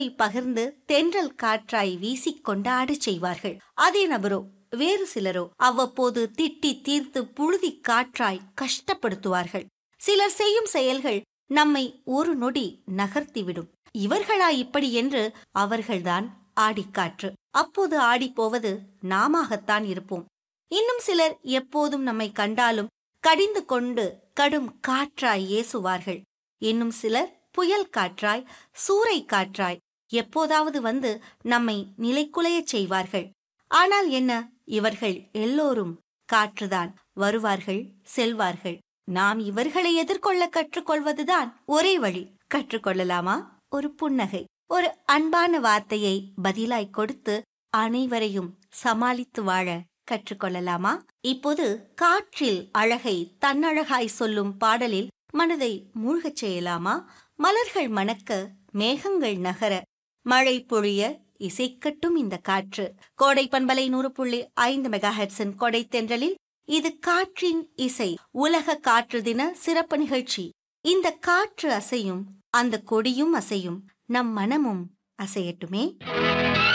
பகிர்ந்து தென்றல் காற்றாய் வீசிக் கொண்டாடச் செய்வார்கள் அதே நபரோ வேறு சிலரோ அவ்வப்போது திட்டி தீர்த்து புழுதி காற்றாய் கஷ்டப்படுத்துவார்கள் சிலர் செய்யும் செயல்கள் நம்மை ஒரு நொடி நகர்த்திவிடும் இவர்களா இப்படி என்று அவர்கள்தான் ஆடிக்காற்று அப்போது ஆடிப்போவது நாமத்தான் இருப்போம் இன்னும் சிலர் எப்போதும் நம்மை கண்டாலும் கடிந்து கொண்டு கடும் காற்றாய் ஏசுவார்கள் இன்னும் சிலர் புயல் காற்றாய் சூறை காற்றாய் எப்போதாவது வந்து நம்மை நிலைக்குலையச் செய்வார்கள் ஆனால் என்ன இவர்கள் எல்லோரும் காற்றுதான் வருவார்கள் செல்வார்கள் நாம் இவர்களை எதிர்கொள்ள கற்றுக்கொள்வதுதான் ஒரே வழி கற்றுக்கொள்ளலாமா ஒரு புன்னகை ஒரு அன்பான வார்த்தையை பதிலாய் கொடுத்து அனைவரையும் சமாளித்து வாழ கற்றுக்கொள்ளலாமா இப்போது காற்றில் அழகை தன்னழகாய் சொல்லும் பாடலில் மனதை மூழ்கச் செய்யலாமா மலர்கள் மணக்க மேகங்கள் நகர மழை பொழிய இசைக்கட்டும் இந்த காற்று கோடை பண்பலை நூறு புள்ளி ஐந்து மெகா ஹெட்ஸின் கொடை தென்றலில் இது காற்றின் இசை உலக காற்று தின சிறப்பு நிகழ்ச்சி இந்த காற்று அசையும் அந்த கொடியும் அசையும் நம் மனமும் அசையட்டுமே